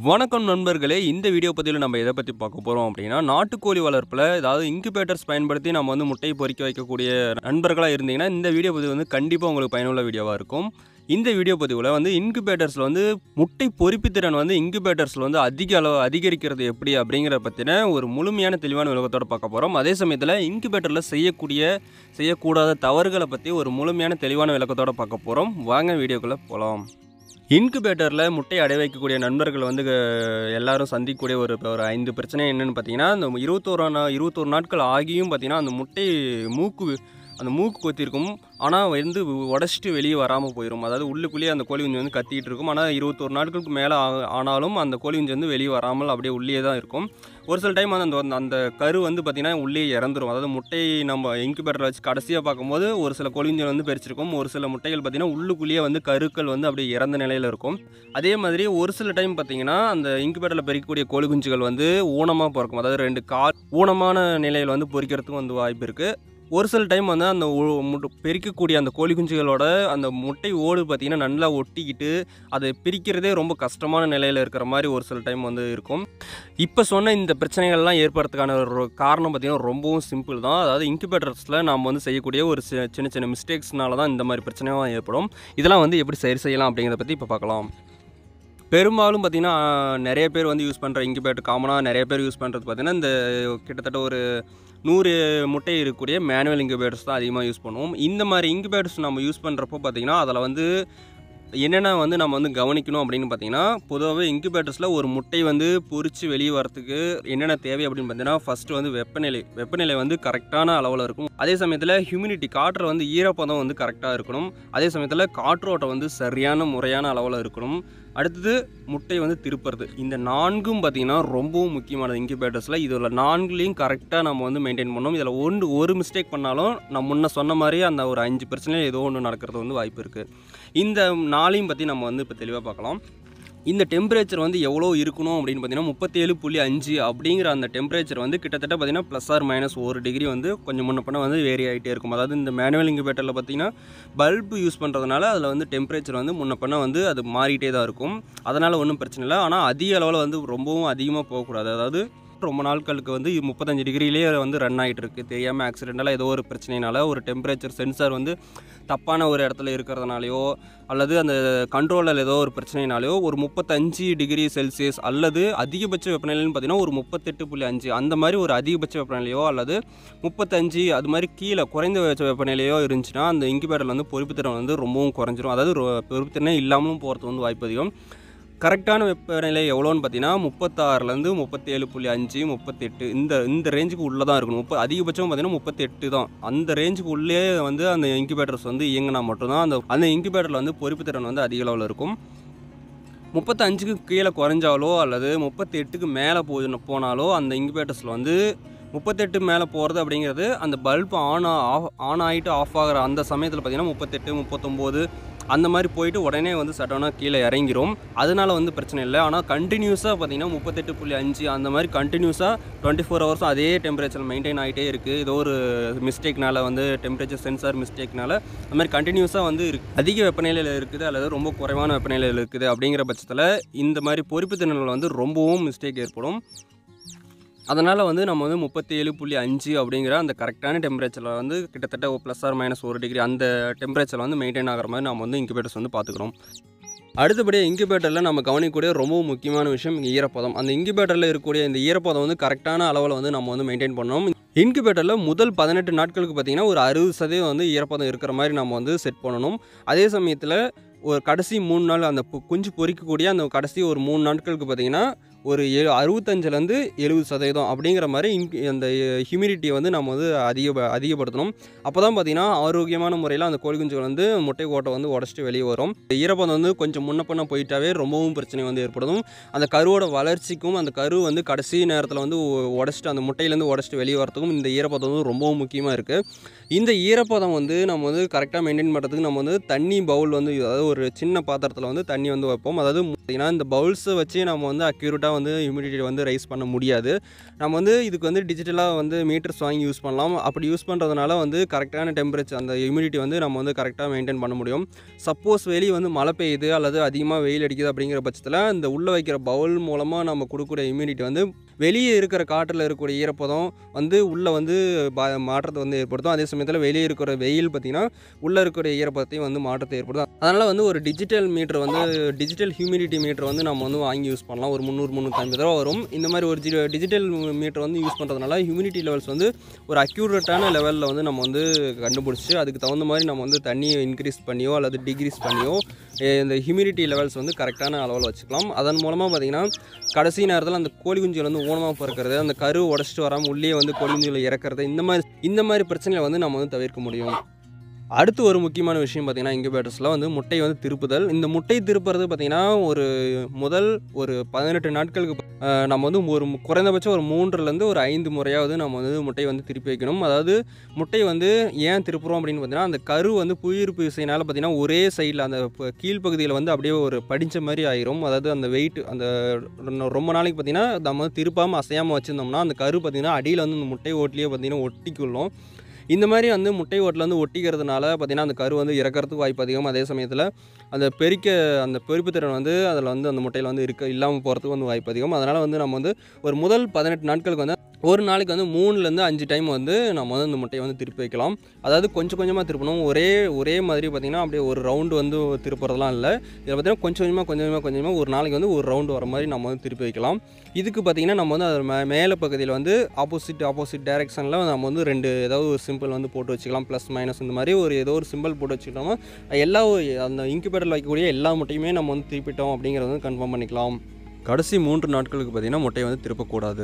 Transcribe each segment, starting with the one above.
வணக்கம் நண்பர்களே இந்த வீடியோ பதிவில் நம்ம எதை பற்றி பார்க்க போகிறோம் அப்படின்னா நாட்டுக்கோழி வளர்ப்பில் ஏதாவது இன்குபேட்டர்ஸ் பயன்படுத்தி நம்ம வந்து முட்டையை பொறிக்க வைக்கக்கூடிய நண்பர்களாக இருந்தீங்கன்னா இந்த வீடியோ பதிவு வந்து கண்டிப்பாக உங்களுக்கு பயனுள்ள வீடியோவாக இருக்கும் இந்த வீடியோ பதிவில் வந்து இன்குபேட்டர்ஸில் வந்து முட்டை பொறிப்புத்திறன் வந்து இன்குபேட்டர்ஸில் வந்து அதிக அளவு அதிகரிக்கிறது எப்படி அப்படிங்கிறத பற்றின ஒரு முழுமையான தெளிவான விளக்கத்தோட பார்க்க போகிறோம் அதே சமயத்தில் இன்குபேட்டரில் செய்யக்கூடிய செய்யக்கூடாத தவறுகளை பற்றி ஒரு முழுமையான தெளிவான விளக்கத்தோட பார்க்க போகிறோம் வாங்க வீடியோக்குள்ளே போகலாம் இன்குபேட்டரில் முட்டை அடை வைக்கக்கூடிய நண்பர்கள் வந்து அஹ், எல்லாரும் சந்திக்கக்கூடிய ஒரு ஒரு ஐந்து பிரச்சனை என்னென்னு பார்த்தீங்கன்னா அந்த இருபத்தோரு நா இருபத்தோரு நாட்கள் ஆகியும் பார்த்தீங்கன்னா அந்த முட்டை மூக்கு அந்த மூக்கு கொத்திருக்கும் ஆனால் வந்து உடச்சிட்டு வெளியே வராமல் போயிடும் அதாவது உள்ளுக்குள்ளேயே அந்த கோழி குஞ்சு வந்து கத்திட்டு இருக்கும் ஆனால் இருபத்தோரு நாட்களுக்கு மேலே ஆனாலும் அந்த கோழி குஞ்சு வந்து வெளியே வராமல் அப்படியே உள்ளே தான் இருக்கும் ஒரு சில டைம் வந்து அந்த அந்த கரு வந்து பார்த்திங்கன்னா உள்ளே இறந்துரும் அதாவது முட்டை நம்ம இன்குபேட்டர் வச்சு கடைசியாக பார்க்கும்போது ஒரு சில கோழி குஞ்சுகள் வந்து பெருச்சிருக்கும் ஒரு சில முட்டைகள் பார்த்திங்கன்னா உள்ளுக்குள்ளேயே வந்து கருக்கள் வந்து அப்படியே இறந்த நிலையில் இருக்கும் அதே மாதிரி ஒரு சில டைம் பார்த்தீங்கன்னா அந்த இன்குபேட்டரில் பெருக்கக்கூடிய கோழி குஞ்சுகள் வந்து ஊனமாக பிறக்கும் அதாவது ரெண்டு கால் ஊனமான நிலையில் வந்து பொறிக்கிறதுக்கும் வந்து வாய்ப்பு இருக்குது ஒரு சில டைம் வந்து அந்த உ- முட்டை- பெருக்கக்கூடிய அந்த கோழி குஞ்சுகளோட அந்த முட்டை ஓடு பார்த்திங்கன்னா நல்லா ஒட்டிக்கிட்டு அதை பிரிக்கிறதே ரொம்ப கஷ்டமான நிலையில் இருக்கிற மாதிரி ஒரு சில டைம் வந்து இருக்கும் இப்போ சொன்ன இந்த பிரச்சனைகள்லாம் ஏற்படுறதுக்கான ஒரு காரணம் பார்த்திங்கன்னா ரொம்பவும் சிம்பிள் தான் அதாவது இன்குபேட்டர்ஸில் நாம் வந்து செய்யக்கூடிய ஒரு சி- சின்ன சின்ன மிஸ்டேக்ஸ்னால தான் இந்த மாதிரி பிரச்சனைலாம் ஏற்படும் இதெல்லாம் வந்து எப்படி சரி செய்யலாம் அப்படிங்கிறத பற்றி இப்போ பார்க்கலாம் பெரும்பாலும் பார்த்திங்கன்னா நிறைய பேர் வந்து யூஸ் பண்ணுற இன்குபேட்டர் காமனாக நிறைய பேர் யூஸ் பண்ணுறது பார்த்திங்கன்னா இந்த கிட்டத்தட்ட ஒரு நூறு முட்டை இருக்கக்கூடிய மேனுவல் இன்குபேட்டர்ஸ் தான் அதிகமாக யூஸ் பண்ணுவோம் இந்த மாதிரி இன்குபேட்டர்ஸ் நம்ம யூஸ் பண்ணுறப்போ பார்த்திங்கன்னா அதில் வந்து என்னென்ன வந்து நம்ம வந்து கவனிக்கணும் அப்படின்னு பார்த்தீங்கன்னா பொதுவாகவே இன்குபேட்டர்ஸில் ஒரு முட்டை வந்து பொரித்து வெளியே வரத்துக்கு என்னென்ன தேவை அப்படின்னு பார்த்தீங்கன்னா ஃபஸ்ட்டு வந்து வெப்பநிலை வெப்பநிலை வந்து கரெக்டான அளவில் இருக்கும் அதே சமயத்தில் ஹியூமிடிட்டி காற்று வந்து ஈரப்பதம் வந்து கரெக்டாக இருக்கணும் அதே சமயத்தில் காற்றோட்டம் வந்து சரியான முறையான அளவில் இருக்கணும் அடுத்தது முட்டை வந்து திருப்புறது இந்த நான்கும் பார்த்திங்கன்னா ரொம்பவும் முக்கியமானது இன்குபேட்டர்ஸில் இதில் நான்குலேயும் கரெக்டாக நம்ம வந்து மெயின்டைன் பண்ணணும் இதில் ஒன்று ஒரு மிஸ்டேக் பண்ணாலும் நான் முன்ன சொன்ன மாதிரி அந்த ஒரு அஞ்சு பிரச்சனையில் ஏதோ ஒன்று நடக்கிறது வந்து வாய்ப்பு இருக்குது இந்த நாளையும் பற்றி நம்ம வந்து இப்போ தெளிவாக பார்க்கலாம் இந்த டெம்பரேச்சர் வந்து எவ்வளோ இருக்கணும் அப்படின்னு பார்த்தீங்கன்னா முப்பத்தேழு புள்ளி அஞ்சு அப்படிங்கிற அந்த டெம்பரேச்சர் வந்து கிட்டத்தட்ட பார்த்தீங்கன்னா ப்ளஸ் ஆர் மைனஸ் ஒரு டிகிரி வந்து கொஞ்சம் முன்ன பண்ண வந்து வேரி ஆகிட்டே இருக்கும் அதாவது இந்த மேனுவல் இன்குபேட்டரில் பார்த்தீங்கன்னா பல்பு யூஸ் பண்ணுறதுனால அதில் வந்து டெம்பரேச்சர் வந்து முன்ன பண்ண வந்து அது மாறிட்டே தான் இருக்கும் அதனால் ஒன்றும் பிரச்சனை இல்லை ஆனால் அதிக அளவில் வந்து ரொம்பவும் அதிகமாக போகக்கூடாது அதாவது ரொம்ப நாட்களுக்கு வந்து முப்பத்தஞ்சு டிகிரிலேயே வந்து ரன் ஆகிட்டு இருக்கு தெரியாமல் ஆக்சிடென்டலாக ஏதோ ஒரு பிரச்சனைனால ஒரு டெம்பரேச்சர் சென்சார் வந்து தப்பான ஒரு இடத்துல இருக்கிறதுனாலையோ அல்லது அந்த கண்ட்ரோலில் ஏதோ ஒரு பிரச்சனைனாலையோ ஒரு முப்பத்தஞ்சு டிகிரி செல்சியஸ் அல்லது அதிகபட்ச வெப்பநிலைன்னு பார்த்தீங்கன்னா ஒரு முப்பத்தெட்டு புள்ளி அஞ்சு அந்த மாதிரி ஒரு அதிகபட்ச வெப்பநிலையோ அல்லது முப்பத்தஞ்சு அது மாதிரி கீழே குறைந்தபட்ச வெப்பநிலையோ இருந்துச்சுன்னா அந்த இன்குபேட்டரில் வந்து பொறுப்புத்திறன் வந்து ரொம்பவும் குறைஞ்சிரும் அதாவது ரொ- பொறுப்புத்திறனே இல்லாமலும் போகிறது வந்து வாய்ப்பு அதிகம் கரெக்டான வெப்பநிலை எவ்வளோன்னு பார்த்தீங்கன்னா முப்பத்தாறுலேருந்து முப்பத்தேழு புள்ளி அஞ்சு முப்பத்தெட்டு இந்த இந்த ரேஞ்சுக்கு உள்ளே தான் இருக்கணும் முப்ப அதிகபட்சம் பார்த்தீங்கன்னா முப்பத்தெட்டு தான் அந்த ரேஞ்சுக்கு உள்ளே வந்து அந்த இன்குபேட்டர்ஸ் வந்து இயங்கினா மட்டும்தான் அந்த அந்த இன்குபேட்டரில் வந்து பொறுப்புத்திறன் வந்து அதிக அளவில் இருக்கும் முப்பத்தஞ்சுக்கு கீழே குறைஞ்சாலோ அல்லது முப்பத்தெட்டுக்கு மேலே போய் போனாலோ அந்த இன்குபேட்டர்ஸில் வந்து முப்பத்தெட்டு மேலே போகிறது அப்படிங்கிறது அந்த பல்ப் ஆன் ஆஃப் ஆன் ஆகிட்டு ஆஃப் ஆகிற அந்த சமயத்தில் பார்த்தீங்கன்னா முப்பத்தெட்டு முப்பத்தொம்போது அந்த மாதிரி போயிட்டு உடனே வந்து சடனாக கீழே இறங்கிரும் அதனால வந்து பிரச்சனை இல்லை ஆனால் கண்டினியூஸாக பார்த்தீங்கன்னா முப்பத்தெட்டு புள்ளி அஞ்சு அந்த மாதிரி கண்டினியூஸாக டுவெண்ட்டி ஃபோர் ஹவர்ஸும் அதே டெம்பரேச்சர் மெயின்டைன் ஆகிட்டே இருக்குது ஏதோ ஒரு மிஸ்டேக்னால வந்து டெம்பரேச்சர் சென்சார் மிஸ்டேக்னால அந்த மாதிரி கண்டினியூஸாக வந்து இருக்கு அதிக வெப்பநிலையில் இருக்குது அல்லது ரொம்ப குறைவான வெப்பநிலையில் இருக்குது அப்படிங்கிற பட்சத்தில் இந்த மாதிரி பொறுப்பு திறனில் வந்து ரொம்பவும் மிஸ்டேக் ஏற்படும் அதனால் வந்து நம்ம வந்து முப்பத்தி ஏழு புள்ளி அஞ்சு அப்படிங்கிற அந்த கரெக்டான டெம்பரேச்சரில் வந்து கிட்டத்தட்ட ப்ளஸ் ஆர் மைனஸ் ஒரு டிகிரி அந்த டெம்பரேச்சரில் வந்து மெயின்டைன் ஆகிற மாதிரி நம்ம வந்து இன்குபேட்டர்ஸ் வந்து பார்த்துக்கிறோம் அடுத்தபடியாக இன்குபேட்டரில் நம்ம கவனிக்கக்கூடிய ரொம்ப முக்கியமான விஷயம் ஈரப்பதம் அந்த இன்குபேட்டரில் இருக்கக்கூடிய இந்த ஈரப்பதம் வந்து கரெக்டான அளவில் வந்து நம்ம வந்து மெயின்டைன் பண்ணணும் இன்குபேட்டரில் முதல் பதினெட்டு நாட்களுக்கு பார்த்திங்கன்னா ஒரு அறுபது சதவீதம் வந்து ஈரப்பதம் இருக்கிற மாதிரி நம்ம வந்து செட் பண்ணணும் அதே சமயத்தில் ஒரு கடைசி மூணு நாள் அந்த பு- குஞ்சு பொரிக்கக்கூடிய அந்த கடைசி ஒரு மூணு நாட்களுக்கு பார்த்திங்கன்னா ஒரு ஏழு அறுபத்தஞ்சிலேருந்து எழுபது சதவீதம் அப்படிங்கிற மாதிரி இன்க் அந்த ஹியூமிடிட்டியை வந்து நம்ம வந்து அதிக அதிகப்படுத்தணும் அப்போ தான் பார்த்திங்கன்னா ஆரோக்கியமான முறையில் அந்த கோழி குஞ்சுகள் வந்து முட்டை கோட்டை வந்து உடச்சிட்டு வெளியே வரும் ஈரப்பதம் வந்து கொஞ்சம் முன்ன பண்ண போயிட்டாவே ரொம்பவும் பிரச்சனை வந்து ஏற்படும் அந்த கருவோட வளர்ச்சிக்கும் அந்த கரு வந்து கடைசி நேரத்தில் வந்து உ- உடச்சிட்டு அந்த முட்டையிலேருந்து உடச்சிட்டு வெளியே வரத்துக்கும் இந்த ஈரப்பதம் வந்து ரொம்பவும் முக்கியமாக இருக்குது இந்த ஈரப்பதம் வந்து நம்ம வந்து கரெக்டாக மெயின்டைன் பண்ணுறதுக்கு நம்ம வந்து தண்ணி பவுல் வந்து அதாவது ஒரு சின்ன பாத்திரத்தில் வந்து தண்ணி வந்து வைப்போம் அதாவது பார்த்திங்கன்னா இந்த பவுல்ஸை வச்சு நம்ம வந்து அக்யூரேட்டாக டிஜிட்டலாக வந்து ஹியூமிடிட்டி வந்து ரைஸ் பண்ண முடியாது நம்ம வந்து இதுக்கு வந்து டிஜிட்டலாக வந்து மீட்டர்ஸ் வாங்கி யூஸ் பண்ணலாம் அப்படி யூஸ் பண்ணுறதுனால வந்து கரெக்டான டெம்பரேச்சர் அந்த ஹியூமிடிட்டி வந்து நம்ம வந்து கரெக்டாக மெயின்டைன் பண்ண முடியும் சப்போஸ் வெளியே வந்து மழை பெய்யுது அல்லது அதிகமாக வெயில் அடிக்குது அப்படிங்கிற பட்சத்தில் இந்த உள்ளே வைக்கிற பவுல் மூலமாக நம்ம கொடுக்கக்கூடிய ஹியூமிடிட்டி வந்து வெளியே இருக்கிற காற்றில் இருக்கக்கூடிய ஈரப்பதம் வந்து உள்ளே வந்து பா மாற்றத்தை வந்து ஏற்படுத்தும் அதே சமயத்தில் வெளியே இருக்கிற வெயில் பார்த்திங்கன்னா உள்ளே இருக்கிற ஈரப்பதத்தையும் வந்து மாற்றத்தை ஏற்படுத்தும் அதனால் வந்து ஒரு டிஜிட்டல் மீட்டர் வந்து டிஜிட்டல் ஹியூமிடிட்டி மீட்டர் வந்து நம்ம வந்து வாங்கி யூஸ் பண்ணலாம் ஒரு முந்நூறு முந்நூற்றம்பது ரூபா வரும் இந்த மாதிரி ஒரு ஜி டிஜிட்டல் மீட்டர் வந்து யூஸ் பண்ணுறதுனால ஹியூமிடிட்டி லெவல்ஸ் வந்து ஒரு அக்யூரேட்டான லெவலில் வந்து நம்ம வந்து கண்டுபிடிச்சி அதுக்கு தகுந்த மாதிரி நம்ம வந்து தண்ணியை இன்க்ரீஸ் பண்ணியோ அல்லது டிக்ரீஸ் பண்ணியோ eh, இந்த ஹியூமிடிட்டி லெவல்ஸ் வந்து கரெக்டான அளவில் வச்சுக்கலாம் அதன் மூலமாக பார்த்திங்கன்னா கடைசி நேரத்தில் அந்த கோழி குஞ்சுகள் வந்து ஊனமாக பிறக்கிறது அந்த கரு உடச்சிட்டு வராமல் உள்ளே வந்து கோழி குஞ்சுகளை இறக்கிறது இந்த மாதிரி இந்த மாதிரி பிரச்சனைகளை வந்து நம்ம வந்து தவிர்க்க முடியும் அடுத்து ஒரு முக்கியமான விஷயம் பார்த்திங்கன்னா இன்குபேட்டர்ஸில் வந்து முட்டை வந்து திருப்புதல் இந்த முட்டை திருப்புறது பார்த்திங்கன்னா ஒரு முதல் ஒரு பதினெட்டு நாட்களுக்கு ப- அஹ் நம்ம வந்து ஒரு மு- குறைந்தபட்சம் ஒரு மூன்றுலேருந்து ஒரு ஐந்து முறையாவது நம்ம வந்து முட்டை வந்து திருப்பி வைக்கணும் அதாவது முட்டை வந்து ஏன் திருப்புறோம் அப்படின்னு பார்த்தீங்கன்னா அந்த கரு வந்து புவியீர்ப்பு விசையினால் பார்த்திங்கன்னா ஒரே சைடில் அந்த ப- கீழ்ப்பகுதியில் வந்து அப்படியே ஒரு படிஞ்ச மாதிரி ஆயிரும் அதாவது அந்த வெயிட் அந்த ரொ- ரொம்ப நாளைக்கு பார்த்திங்கன்னா நம்ம வந்து திருப்பாமல் அசையாமல் வச்சுருந்தோம்னா அந்த கரு பார்த்திங்கன்னா அடியில் வந்து அந்த முட்டை ஓட்டிலேயே பார்த்திங்கன்னா ஒட்டிக்கொள்ளும் இந்த மாதிரி வந்து முட்டை ஓட்டில் வந்து ஒட்டிக்கிறதுனால பார்த்திங்கன்னா அந்த கரு வந்து இறக்கறதுக்கு வாய்ப்பு அதிகம் அதே சமயத்தில் அந்த பெருக்க அந்த பெருப்பு திறன் வந்து அதில் வந்து அந்த முட்டையில் வந்து இருக்க இல்லாமல் போகிறதுக்கு வந்து வாய்ப்பு அதிகம் அதனால் வந்து நம்ம வந்து ஒரு முதல் பதினெட்டு நாட்களுக்கு வந்து ஒரு நாளைக்கு வந்து மூணுலேருந்து அஞ்சு டைம் வந்து நம்ம வந்து அந்த முட்டையை வந்து திருப்பி வைக்கலாம் அதாவது கொஞ்சம் கொஞ்சமாக திருப்பணும் ஒரே ஒரே மாதிரி பார்த்திங்கன்னா அப்படியே ஒரு ரவுண்டு வந்து திருப்புறதெல்லாம் இல்லை இதில் பார்த்திங்கன்னா கொஞ்சம் கொஞ்சமாக கொஞ்சம் கொஞ்சமாக கொஞ்சம் கொஞ்சமாக ஒரு நாளைக்கு வந்து ஒரு ரவுண்டு வர மாதிரி நம்ம வந்து திருப்பி வைக்கலாம் இதுக்கு பார்த்திங்கன்னா நம்ம வந்து அது மே மேலே பகுதியில் வந்து ஆப்போசிட் ஆப்போசிட் டைரெக்ஷனில் நம்ம வந்து ரெண்டு ஏதாவது ஒரு சிம்பிள் வந்து போட்டு வச்சுக்கலாம் ப்ளஸ் மைனஸ் இந்த மாதிரி ஒரு ஏதோ ஒரு சிம்பிள் போட்டு வச்சுக்கிட்டோம்னா எல்லா ஒரு- அந்த இன்குபேட்டரில் வைக்கக்கூடிய எல்லா முட்டையுமே நம்ம வந்து திருப்பிட்டோம் அப்படிங்கிறத வந்து கன்ஃபார்ம் பண்ணிக்கலாம் கடைசி மூன்று நாட்களுக்கு பார்த்திங்கன்னா முட்டையை வந்து திருப்பக்கூடாது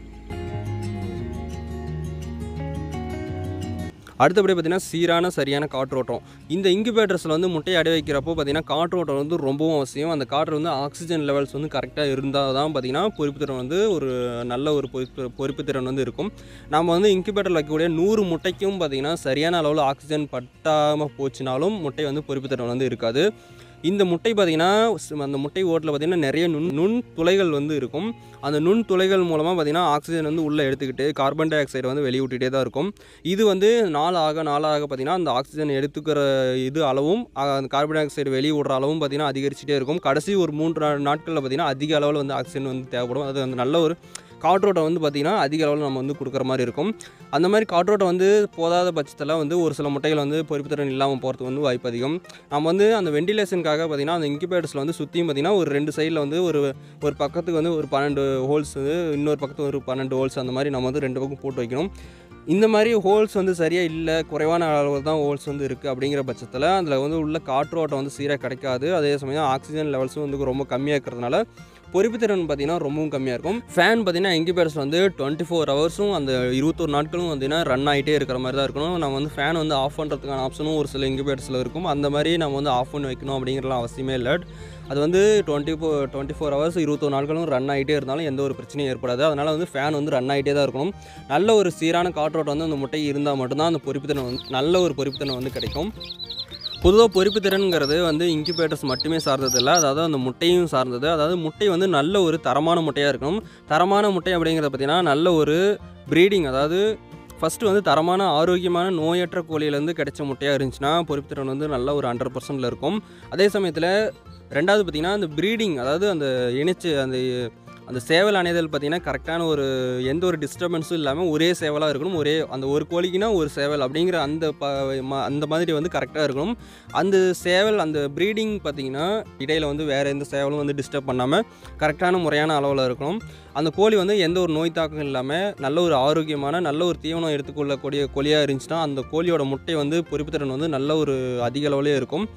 அடுத்தபடி பார்த்திங்கன்னா சீரான சரியான காற்றோட்டம் இந்த இன்குபேட்டர்ஸில் வந்து முட்டையை அடை வைக்கிறப்போ பார்த்திங்கன்னா காற்றோட்டம் வந்து ரொம்பவும் அவசியம் அந்த காற்று வந்து ஆக்சிஜன் லெவல்ஸ் வந்து கரெக்டாக இருந்தால் தான் பார்த்திங்கன்னா பொறுப்புத்திறன் வந்து ஒரு நல்ல ஒரு பொறுப்பு பொறுப்புத்திறன் வந்து இருக்கும் நம்ம வந்து இன்குபேட்டரில் வைக்கக்கூடிய நூறு முட்டைக்கும் பார்த்திங்கன்னா சரியான அளவில் ஆக்சிஜன் பட்டாமல் போச்சுனாலும் முட்டை வந்து பொறுப்புத்திறன் வந்து இருக்காது இந்த முட்டை பார்த்திங்கன்னா ஸ்- அந்த முட்டை ஓட்டில் பார்த்திங்கன்னா நிறைய நுண் நுண் துளைகள் வந்து இருக்கும் அந்த நுண் துளைகள் மூலமாக பார்த்திங்கன்னா ஆக்சிஜன் வந்து உள்ளே எடுத்துக்கிட்டு கார்பன் டை ஆக்சைடு வந்து வெளியிட்டுட்டே தான் இருக்கும் இது வந்து நாள் ஆக நாளாக பார்த்திங்கன்னா அந்த ஆக்சிஜன் எடுத்துக்கிற இது அளவும் அ, அந்த கார்பன் டை ஆக்சைடு வெளியே விடுற அளவும் பார்த்திங்கன்னா அதிகரிச்சுட்டே இருக்கும் கடைசி ஒரு மூன்று நா- நாட்களில் பார்த்திங்கன்னா அதிக அளவில் வந்து ஆக்சிஜன் வந்து தேவைப்படும் அது அந்த நல்ல ஒரு காற்றோட்டம் வந்து பார்த்திங்கன்னா அதிக அளவில் நம்ம வந்து கொடுக்குற மாதிரி இருக்கும் அந்த மாதிரி காற்றோட்டம் வந்து போதாத பட்சத்தில் வந்து ஒரு சில முட்டைகள் வந்து பொறுப்புத்திறன் இல்லாமல் போகிறதுக்கு வந்து வாய்ப்பு அதிகம் நம்ம வந்து அந்த வெண்டிலேஷனுக்காக பார்த்திங்கன்னா அந்த இன்குபேட்டர்ஸில் வந்து சுற்றியும் பார்த்திங்கன்னா ஒரு ரெண்டு சைடில் வந்து ஒரு ஒரு பக்கத்துக்கு வந்து ஒரு பன்னெண்டு ஹோல்ஸ் வந்து இன்னொரு பக்கத்துக்கு ஒரு பன்னெண்டு ஹோல்ஸ் அந்த மாதிரி நம்ம வந்து ரெண்டு பக்கம் போட்டு வைக்கணும் இந்த மாதிரி ஹோல்ஸ் வந்து சரியாக இல்லை குறைவான அளவு தான் ஹோல்ஸ் வந்து இருக்குது அப்படிங்கிற பட்சத்தில் அதில் வந்து உள்ள காற்றோட்டம் வந்து சீராக கிடைக்காது அதே சமயம் ஆக்சிஜன் லெவல்ஸும் வந்து ரொம்ப கம்மியாக இருக்கிறதுனால பொறுப்புத்திறன் பார்த்திங்கன்னா ரொம்பவும் கம்மியாக இருக்கும் ஃபேன் பார்த்திங்கன்னா இன்குபேட்டர்ஸ் வந்து டுவெண்ட்டி ஃபோர் ஹவர்ஸும் அந்த இருபத்தொரு நாட்களும் பார்த்திங்கன்னா ரன் ஆகிட்டே இருக்கிற மாதிரி தான் இருக்கணும் நம்ம வந்து ஃபேன் வந்து ஆஃப் பண்ணுறதுக்கான ஆப்ஷனும் ஒரு சில இன்குபேட்டர்ஸில் இருக்கும் அந்த மாதிரி நம்ம வந்து ஆஃப் பண்ணி வைக்கணும் அப்படிங்கிறலாம் அவசியமே இல்லை அது வந்து twenty four twenty four hours இருபத்தொரு நாட்களும் ரன் ஆகிட்டே இருந்தாலும் எந்த ஒரு பிரச்சனையும் ஏற்படாது அதனால் வந்து ஃபேன் வந்து ரன் ஆகிட்டே தான் இருக்கணும் நல்ல ஒரு சீரான காற்றோட்டம் வந்து அந்த முட்டை இருந்தால் மட்டும்தான் அந்த பொறுப்புத்திறன் வந்து நல்ல ஒரு பொறுப்புத்திறன் வந்து கிடைக்கும் பொதுவாக பொறுப்புத்திறன்கிறது வந்து இன்குபேட்டர்ஸ் மட்டுமே சார்ந்தது இல்லை அதாவது அந்த முட்டையும் சார்ந்தது அதாவது முட்டை வந்து நல்ல ஒரு தரமான முட்டையாக இருக்கணும் தரமான முட்டை அப்படிங்கிறத பார்த்தீங்கன்னா நல்ல ஒரு ப்ரீடிங் அதாவது ஃபஸ்ட்டு வந்து தரமான ஆரோக்கியமான நோயற்ற கோழியிலேருந்து கிடைச்ச முட்டையாக இருந்துச்சுன்னா பொறுப்புத்திறன் வந்து நல்ல ஒரு ஹண்ட்ரட் பர்சன்டில் இருக்கும் அதே சமயத்தில் ரெண்டாவது பார்த்திங்கன்னா அந்த ப்ரீடிங் அதாவது அந்த இணைச்சு அந்த அந்த சேவல் அணைதல் பார்த்திங்கன்னா கரெக்டான ஒரு எந்த ஒரு டிஸ்டர்பன்ஸும் இல்லாமல் ஒரே சேவலாக இருக்கணும் ஒரே அந்த ஒரு கோழிக்குனா ஒரு சேவல் அப்படிங்கிற அந்த ப ம- அந்த மாதிரி வந்து கரெக்டாக இருக்கணும் அந்த சேவல் அந்த ப்ரீடிங் பார்த்திங்கன்னா இடையில் வந்து வேறு எந்த சேவலும் வந்து டிஸ்டர்ப் பண்ணாமல் கரெக்டான முறையான அளவில் இருக்கணும் அந்த கோழி வந்து எந்த ஒரு நோய் தாக்கம் இல்லாமல் நல்ல ஒரு ஆரோக்கியமான நல்ல ஒரு தீவனம் எடுத்துக்கொள்ளக்கூடிய கோழியாக இருந்துச்சுன்னா அந்த கோழியோட முட்டை வந்து பொறுப்புத்திறன் வந்து நல்ல ஒரு அதிக அளவுலேயே இருக்கும்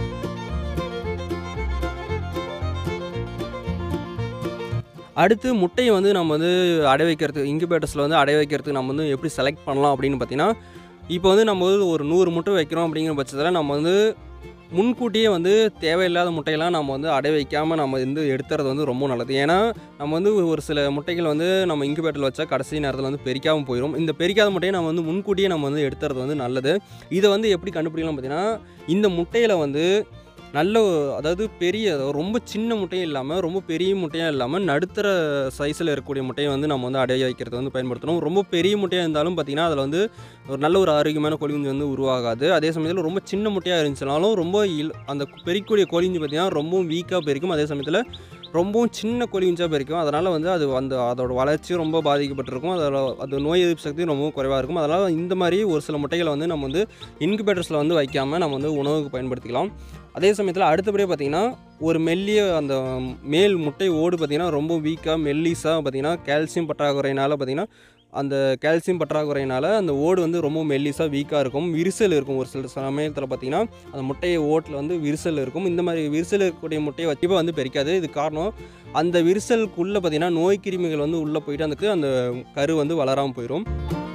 அடுத்து முட்டையை வந்து நம்ம வந்து அடை வைக்கிறதுக்கு இன்குபேட்டர்ஸில் வந்து அடை வைக்கிறதுக்கு நம்ம வந்து எப்படி செலக்ட் பண்ணலாம் அப்படின்னு பார்த்தீங்கன்னா இப்போ வந்து நம்ம வந்து ஒரு நூறு முட்டை வைக்கிறோம் அப்படிங்கிற பட்சத்தில் நம்ம வந்து முன்கூட்டியே வந்து தேவையில்லாத முட்டையெல்லாம் நம்ம வந்து அடை வைக்காமல் நம்ம வந்து எடுத்துறது வந்து ரொம்ப நல்லது ஏன்னா நம்ம வந்து ஒரு சில முட்டைகள் வந்து நம்ம இன்குபேட்டரில் வச்சா கடைசி நேரத்தில் வந்து பெரிக்காமல் போயிடும் இந்த பெரிக்காத முட்டையை நம்ம வந்து முன்கூட்டியே நம்ம வந்து எடுத்துறது வந்து நல்லது இதை வந்து எப்படி கண்டுபிடிக்கலாம் பார்த்தீங்கன்னா இந்த முட்டையில் வந்து நல்ல அதாவது பெரிய ரொம்ப சின்ன முட்டையும் இல்லாமல் ரொம்ப பெரிய முட்டையும் இல்லாமல் நடுத்தர சைஸில் இருக்கக்கூடிய முட்டையை வந்து நம்ம வந்து அடைய வைக்கிறது வந்து பயன்படுத்தணும் ரொம்ப பெரிய முட்டையாக இருந்தாலும் பார்த்திங்கன்னா அதில் வந்து ஒரு நல்ல ஒரு ஆரோக்கியமான கோழி குஞ்சு வந்து உருவாகாது அதே சமயத்தில் ரொம்ப சின்ன முட்டையாக இருந்துச்சுனாலும் ரொம்ப இல் அந்த பெரிக்கூடிய கோழி குஞ்சு பார்த்திங்கன்னா ரொம்பவும் வீக்காக பெருக்கும் அதே சமயத்தில் ரொம்பவும் சின்ன கோழி குஞ்சாக பெருக்கும் அதனால் வந்து அது அந்த அதோட வளர்ச்சி ரொம்ப பாதிக்கப்பட்டிருக்கும் அதோட அது நோய் எதிர்ப்பு சக்தி ரொம்பவும் குறைவாக இருக்கும் அதனால் இந்த மாதிரி ஒரு சில முட்டைகளை வந்து நம்ம வந்து இன்குபேட்டர்ஸில் வந்து வைக்காமல் நம்ம வந்து உணவுக்கு பயன்படுத்திக்கலாம் அதே சமயத்தில் அடுத்தபடியாக பார்த்திங்கன்னா ஒரு மெல்லிய அந்த மேல் முட்டை ஓடு பார்த்திங்கன்னா ரொம்ப வீக்காக மெல்லிஸாக பார்த்திங்கன்னா கால்சியம் பற்றாக்குறையினால் பார்த்திங்கன்னா அந்த கால்சியம் பற்றாக்குறையினால் அந்த ஓடு வந்து ரொம்ப மெல்லிஸாக வீக்காக இருக்கும் விரிசல் இருக்கும் ஒரு சில சமயத்தில் பார்த்திங்கன்னா அந்த முட்டையை ஓட்டில் வந்து விரிசல் இருக்கும் இந்த மாதிரி விரிசல் இருக்கக்கூடிய முட்டையை வச்சுப்போ வந்து பெரிக்காது இது காரணம் அந்த விரிசலுக்குள்ளே பார்த்திங்கன்னா நோய் கிருமிகள் வந்து உள்ளே போயிட்டு அதுக்கு அந்த கரு வந்து வளராமல் போயிடும்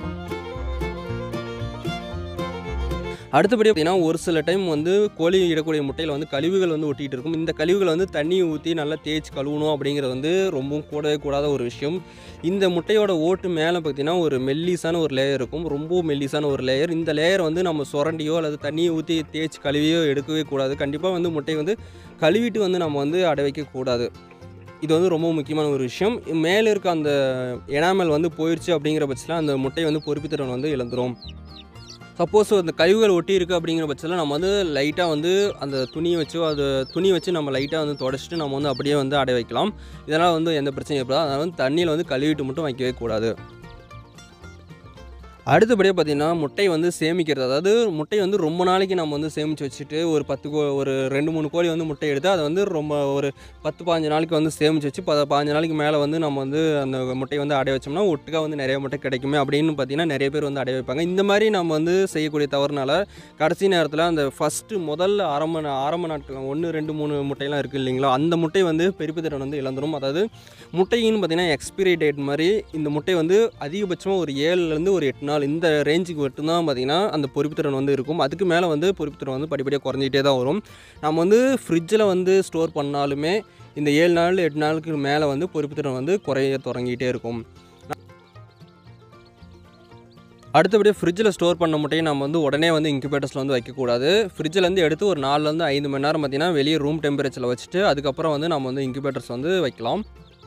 அடுத்தபடி பார்த்திங்கன்னா ஒரு சில டைம் வந்து கோழி இடக்கூடிய முட்டையில் வந்து கழிவுகள் வந்து ஒட்டிகிட்டு இருக்கும் இந்த கழிவுகளை வந்து தண்ணி ஊற்றி நல்லா தேய்ச்சி கழுவணும் அப்படிங்கிறது வந்து ரொம்பவும் கூடவே கூடாத ஒரு விஷயம் இந்த முட்டையோட ஓட்டு மேலே பார்த்திங்கன்னா ஒரு மெல்லிஸான ஒரு லேயர் இருக்கும் ரொம்ப மெல்லிஸான ஒரு லேயர் இந்த லேயர் வந்து நம்ம சுரண்டியோ அல்லது தண்ணியை ஊற்றி தேய்ச்சி கழுவியோ எடுக்கவே கூடாது கண்டிப்பாக வந்து முட்டை வந்து கழுவிட்டு வந்து நம்ம வந்து அடை வைக்கக்கூடாது இது வந்து ரொம்ப முக்கியமான ஒரு விஷயம் மேலே இருக்க அந்த எனாமல் வந்து போயிடுச்சு அப்படிங்கிற பட்சத்தில் அந்த முட்டை வந்து பொறுப்புத்திறன் வந்து இழந்துரும் சப்போஸ் அந்த கழிவுகள் ஒட்டி இருக்குது அப்படிங்கிற பட்சத்தில் நம்ம வந்து லைட்டாக வந்து அந்த துணியை வச்சோ அது துணி வச்சு நம்ம லைட்டாக வந்து தொடச்சிட்டு நம்ம வந்து அப்படியே வந்து அடை வைக்கலாம் இதனால் வந்து எந்த பிரச்சனையும் ஏற்படாது அதனால் வந்து தண்ணியில் வந்து கழுவிட்டு மட்டும் வைக்கவே கூடாது அடுத்தபடியாக பார்த்திங்கன்னா முட்டை வந்து சேமிக்கிறது அதாவது முட்டை வந்து ரொம்ப நாளைக்கு நம்ம வந்து சேமித்து வச்சுட்டு ஒரு பத்து கோ ஒரு ரெண்டு மூணு கோழி வந்து முட்டை எடுத்து அதை வந்து ரொம்ப ஒரு பத்து பாஞ்சு நாளைக்கு வந்து சேமித்து வச்சு ப பாஞ்சு நாளைக்கு மேலே வந்து நம்ம வந்து அந்த முட்டையை வந்து அடை வச்சோம்னா ஒட்டுக்கா வந்து நிறைய முட்டை கிடைக்குமே அப்படின்னு பார்த்திங்கன்னா நிறைய பேர் வந்து அடை வைப்பாங்க இந்த மாதிரி நம்ம வந்து செய்யக்கூடிய தவறுனால கடைசி நேரத்தில் அந்த ஃபஸ்ட்டு முதல்ல ஆரம்ப ஆரம்ப நாட்கள் ஒன்று ரெண்டு மூணு முட்டையெல்லாம் இருக்குது இல்லைங்களா அந்த முட்டை வந்து பெருப்புத்திறன் வந்து இழந்துடும் அதாவது முட்டையின்னு பார்த்திங்கன்னா எக்ஸ்பிரி டேட் மாதிரி இந்த முட்டை வந்து அதிகபட்சமாக ஒரு ஏழுலேருந்து ஒரு எட்டு நாள் இந்த ரேஞ்சுக்கு மட்டும்தான் பார்த்திங்கன்னா அந்த பொறுப்புத்திறன் வந்து இருக்கும் அதுக்கு மேலே வந்து பொறுப்புத்திறன் வந்து படிப்படியாக குறைஞ்சிட்டே தான் வரும் நம்ம வந்து ஃப்ரிட்ஜில் வந்து ஸ்டோர் பண்ணாலுமே இந்த ஏழு நாள் எட்டு நாளுக்கு மேலே வந்து பொறுப்புத்திறன் வந்து குறைய தொடங்கிட்டே இருக்கும் அடுத்தபடியாக ஃப்ரிட்ஜில் ஸ்டோர் பண்ண முட்டையை நம்ம வந்து உடனே வந்து இன்குபேட்டர்ஸில் வந்து வைக்கக்கூடாது ஃப்ரிட்ஜிலேருந்து எடுத்து ஒரு நாலுலேருந்து ஐந்து மணி நேரம் பார்த்திங்கன்னா வெளியே ரூம் டெம்பரேச்சரில் வச்சுட்டு அதுக்கப்புறம் வந்து நம்ம வந்து இன்குபேட்டர்ஸ் வந்து வைக்கலாம்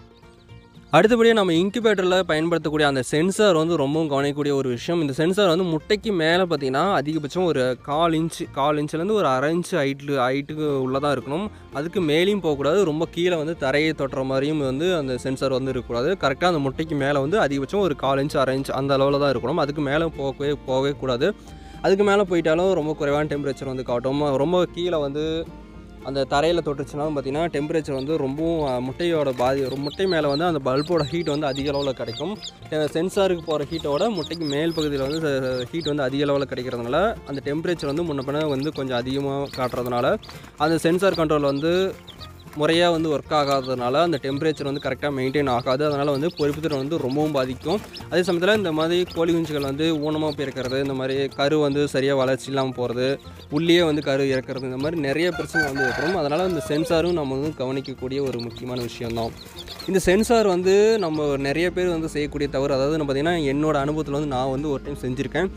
அடுத்தபடியாக நம்ம இன்குபேட்டரில் பயன்படுத்தக்கூடிய அந்த சென்சார் வந்து ரொம்பவும் கவனிக்கக்கூடிய ஒரு விஷயம் இந்த சென்சார் வந்து முட்டைக்கு மேலே பார்த்தீங்கன்னா அதிகபட்சம் ஒரு கால் இன்ச்சு கால் இன்ச்லேருந்து ஒரு அரை இன்ச்சு ஹைட்டு ஹைட்டுக்கு உள்ளதாக இருக்கணும் அதுக்கு மேலேயும் போகக்கூடாது ரொம்ப கீழே வந்து தரையை தொட்டுற மாதிரியும் வந்து அந்த சென்சார் வந்து இருக்கக்கூடாது கரெக்டாக அந்த முட்டைக்கு மேலே வந்து அதிகபட்சம் ஒரு கால் இன்ச்சு அரை இன்ச் அந்த அளவில் தான் இருக்கணும் அதுக்கு மேலே போகவே போகவே கூடாது அதுக்கு மேலே போயிட்டாலும் ரொம்ப குறைவான டெம்பரேச்சர் வந்து காட்டும் ரொம்ப கீழே வந்து அந்த தரையில் தொட்டுச்சுனாலும் பார்த்தீங்கன்னா டெம்பரேச்சர் வந்து ரொம்பவும் அஹ், முட்டையோட பாதி ஒரு முட்டை மேலே வந்து அந்த பல்போட ஹீட் வந்து அதிக அளவில் கிடைக்கும் அஹ், சென்சாருக்கு போகிற ஹீட்டோட முட்டைக்கு மேல் பகுதியில் வந்து ஹீட் வந்து அதிக அளவில் கிடைக்கிறதுனால அந்த டெம்பரேச்சர் வந்து முன்ன பின்ன வந்து கொஞ்சம் அதிகமாக காட்டுறதுனால அந்த சென்சார் கண்ட்ரோல் வந்து முறையாக வந்து ஒர்க் ஆகாததுனால அந்த டெம்பரேச்சர் வந்து கரெக்டாக மெயின்டைன் ஆகாது அதனால் வந்து பொறுப்புத்திறன் வந்து ரொம்பவும் பாதிக்கும் அதே சமயத்தில் இந்த மாதிரி கோழி குஞ்சுகள் வந்து ஊனமாக பிறக்கிறது இந்த மாதிரி கரு வந்து சரியாக வளர்ச்சி இல்லாமல் போகிறது உள்ளே வந்து கரு இறக்கிறது இந்த மாதிரி நிறைய பிரச்சனை வந்து ஏற்படும் அதனால் இந்த சென்சாரும் நம்ம வந்து கவனிக்கக்கூடிய ஒரு முக்கியமான விஷயம்தான் இந்த சென்சார் வந்து நம்ம நிறைய பேர் வந்து செய்யக்கூடிய தவறு அதாவது நம்ம பார்த்திங்கன்னா என்னோட அனுபவத்தில் வந்து நான் வந்து ஒரு டைம் செஞ்சுருக்கேன்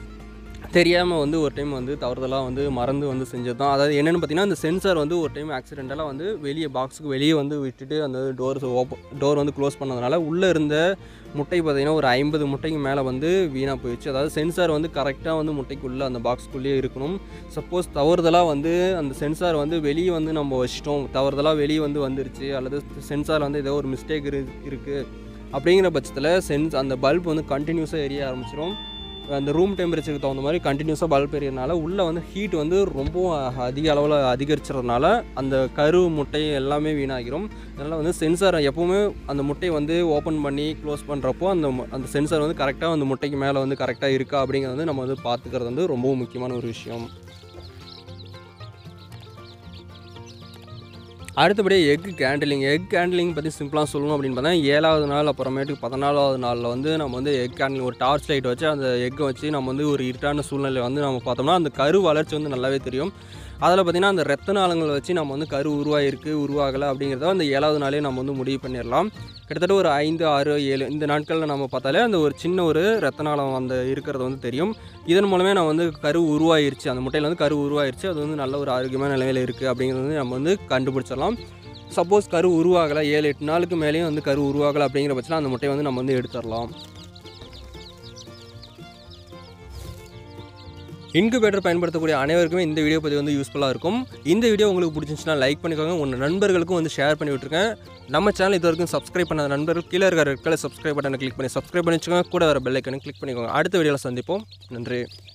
தெரியாமல் வந்து ஒரு டைம் வந்து தவறுதலாக வந்து மறந்து வந்து செஞ்சது தான் அதாவது என்னென்னு பார்த்தீங்கன்னா அந்த சென்சார் வந்து ஒரு டைம் ஆக்சிடென்டலாக வந்து வெளியே பாக்ஸுக்கு வெளியே வந்து விட்டுட்டு அந்த டோர் ஓப்பன் டோர் வந்து க்ளோஸ் பண்ணதுனால உள்ளே இருந்த முட்டை பார்த்திங்கன்னா ஒரு ஐம்பது முட்டைக்கு மேலே வந்து வீணாக போயிடுச்சு அதாவது சென்சார் வந்து கரெக்டாக வந்து முட்டைக்குள்ளே அந்த பாக்ஸ்க்குள்ளேயே இருக்கணும் சப்போஸ் தவறுதலாக வந்து அந்த சென்சார் வந்து வெளியே வந்து நம்ம வச்சிட்டோம் தவறுதலாக வெளியே வந்து வந்துருச்சு அல்லது சென்சார் வந்து ஏதோ ஒரு மிஸ்டேக் இரு இருக்குது அப்படிங்கிற பட்சத்தில் சென்ஸ் அந்த பல்ப் வந்து கண்டினியூஸாக எரிய ஆரம்பிச்சிடும் அந்த ரூம் டெம்பரேச்சருக்கு தகுந்த மாதிரி கண்டினியூஸாக பல்ப் எரியறனால உள்ளே வந்து ஹீட் வந்து ரொம்ப அதிக அளவில் அதிகரிச்சதுனால அந்த கரு முட்டை எல்லாமே வீணாகிரும் அதனால் வந்து சென்சார் எப்போவுமே அந்த முட்டையை வந்து ஓப்பன் பண்ணி க்ளோஸ் பண்ணுறப்போ அந்த மு- அந்த சென்சார் வந்து கரெக்டாக அந்த முட்டைக்கு மேலே வந்து கரெக்டாக இருக்கா அப்படிங்கிறது வந்து நம்ம வந்து பார்த்துக்கிறது வந்து ரொம்பவும் முக்கியமான ஒரு விஷயம் அடுத்தபடி எக் கேண்டலிங் எக் கேண்டலிங் பற்றி சிம்பிளாக சொல்லணும் அப்படின்னு பார்த்தா ஏழாவது நாள் அப்புறமேட்டுக்கு பதினாலாவது நாளில் வந்து நம்ம வந்து எக் கேண்டலிங் ஒரு டார்ச் லைட் வச்சு அந்த எக்கை வச்சு நம்ம வந்து ஒரு இருட்டான சூழ்நிலை வந்து நம்ம பார்த்தோம்னா அந்த கரு வளர்ச்சி வந்து நல்லாவே தெரியும் அதில் பார்த்திங்கன்னா அந்த ரத்த நாளங்களை வச்சு நம்ம வந்து கரு உருவாகிருக்கு உருவாகலை அப்படிங்கிறத அந்த ஏழாவது நாளே நம்ம வந்து முடிவு பண்ணிடலாம் கிட்டத்தட்ட ஒரு ஐந்து ஆறு ஏழு இந்த நாட்களில் நம்ம பார்த்தாலே அந்த ஒரு சின்ன ஒரு ரத்த நாளம் அந்த இருக்கிறது வந்து தெரியும் இதன் மூலமே நம்ம வந்து கரு உருவாயிருச்சு அந்த முட்டையில் வந்து கரு உருவாயிருச்சு அது வந்து நல்ல ஒரு ஆரோக்கியமான நிலையில் இருக்குது அப்படிங்கிறது வந்து நம்ம வந்து கண்டுபிடிச்சிடலாம் சப்போஸ் கரு உருவாகலை ஏழு எட்டு நாளுக்கு மேலேயும் வந்து கரு உருவாகலை அப்படிங்கிற பட்சத்தில் அந்த முட்டையை வந்து நம்ம வந்து எடுத்துடலாம் இன்குபேட்டர் பயன்படுத்தக்கூடிய அனைவருக்குமே இந்த வீடியோ பதிவு வந்து யூஸ்ஃபுல்லாக இருக்கும் இந்த வீடியோ உங்களுக்கு பிடிச்சிருந்துச்சுன்னா லைக் பண்ணிக்கோங்க உங்கள் நண்பர்களுக்கும் வந்து ஷேர் பண்ணி விட்டுருக்கேன் நம்ம சேனல் இது வரைக்கும் சப்ஸ்கிரைப் பண்ணாத நண்பர்கள் கீழே இருக்கிற ரெட் கலர் சப்ஸ்கிரைப் பட்டனை கிளிக் பண்ணி சப்ஸ்கிரைப் பண்ணி வச்சுக்கோங்க கூட வர பெல் ஐக்கனை கிளிக் பண்ணிக்கோங்க அடுத்த வீடியோவில் சந்திப்போம் நன்றி